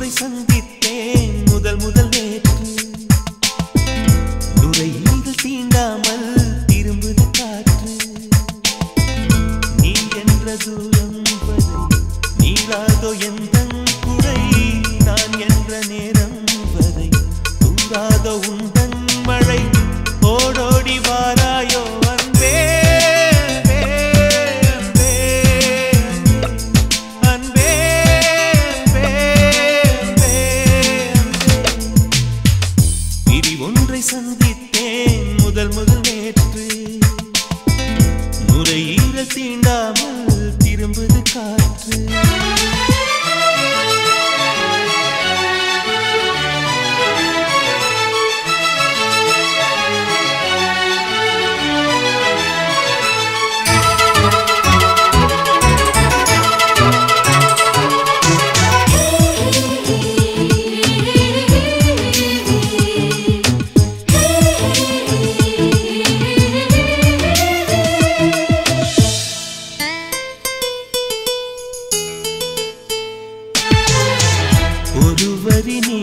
ஒன்றை சந்தித்தேன் முதல் முதல் நேற்று நுரையீரல் தீண்டாமல் திரும்புது காற்று நீ என்ற தூரம் வரை நீளாதோ எந்த குறை நான் என்ற நேரம் வரை தூராதோ உந்தன் மழை ஓடோடி வாராயோ அன்பே அன்பே, அன்பே, அன்பே, அன்பே, அன்பே. பிரி ஒன்றை சந்தித்தேன் முதல் முதல் நேற்று நுரையீரல் தீண்டாமல் திரும்புது காற்று ஒருவரி நீ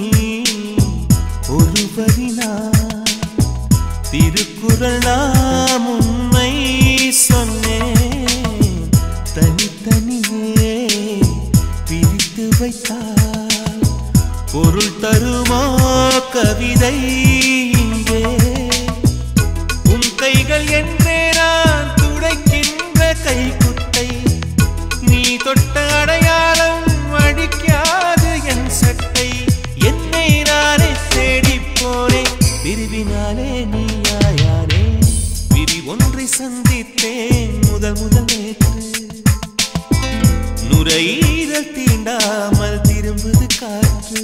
ஒருவரி நான் திருக்குறள் நாம் உண்மை சொன்னேன் தனித்தனியே பிரித்து வைத்தால் பொருள் தருமோ கவிதை இங்கே உன் கைகள் என்றே நான் துடைக்கின்ற கைக்குட்டை நீ தொட்ட அடையாளம் அடிக்காது என் சட்டை என்னை நானே தேடிப் போனேன் பிரிவினாலே நீயாயானே பிரி ஒன்றை சந்தித்தேன் முதல் முதல் நேற்று நுரையீரல் தீண்டாமல் திரும்புது காற்று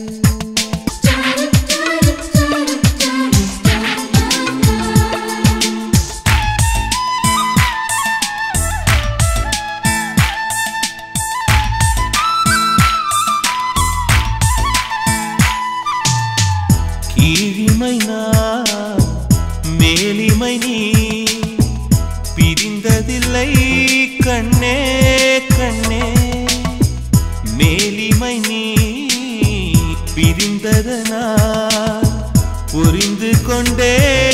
கீழிமை நான் மேலிமை நீ பிரிந்ததில்லை கண்ணே கண்ணே மேலிமை நீ பிரிந்ததனால் புரிந்து கொண்டே